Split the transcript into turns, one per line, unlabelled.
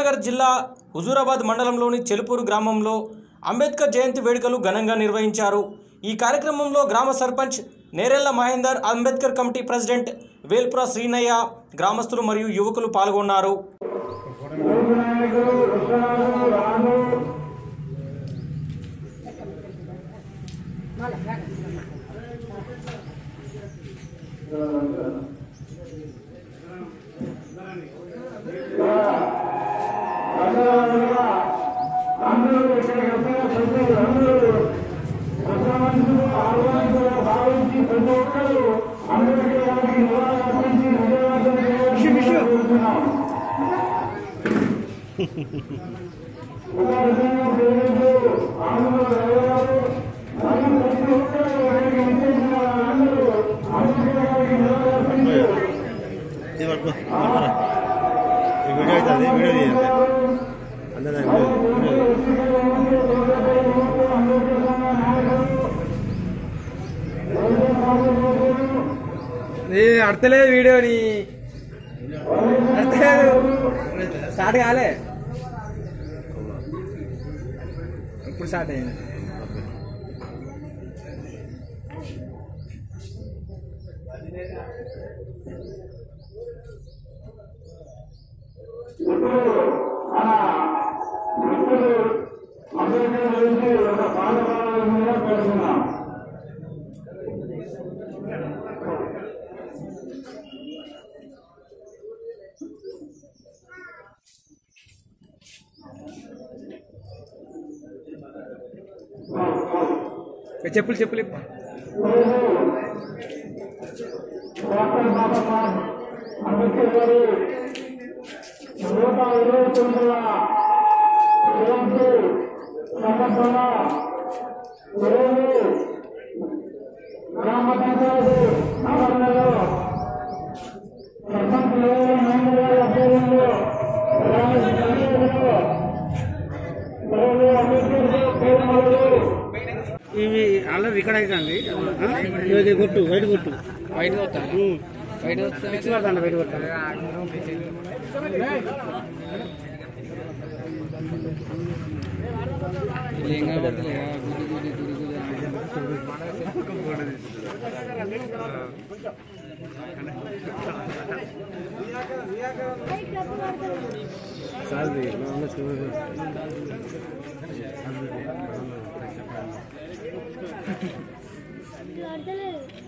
కరీంనగర్ జిల్లా హుజూరాబాద్ మండలంలోని చెలుపూరు గ్రామంలో అంబేద్కర్ జయంతి వేడుకలు ఘనంగా నిర్వహించారు ఈ కార్యక్రమంలో గ్రామ సర్పంచ్ నేరెళ్ల మహేందర్ అంబేద్కర్ కమిటీ ప్రెసిడెంట్ వేల్పుర శ్రీనయ్య గ్రామస్తులు మరియు యువకులు పాల్గొన్నారు
ఇది పట్టుకో పట్టుకోరా. ఈ వీడియో అవుతుంది వీడియో తీయండి అందరూ వీడియో వీడియో
నీ అడతలేదు వీడియోని అడతలేదు స్టార్ట్ కాలే ఇప్పుడు స్టార్ట్ అయింది ఏ చెప్పులు చెప్పులు ఇప్పు.
ఇవి అలా రికార్డ్ అవుతుంది ఇది కొట్టు బయట కొట్టు
బయట కొట్టాలి
ఉమ్.
బయట కొట్టాలి
మిక్సీ పడతాండి బయట కొట్టాలి
ఏం కనబడతలే గుడి గుడి గుడి గుడి
చాలు మామూలు చూడు.
అర్థలేదు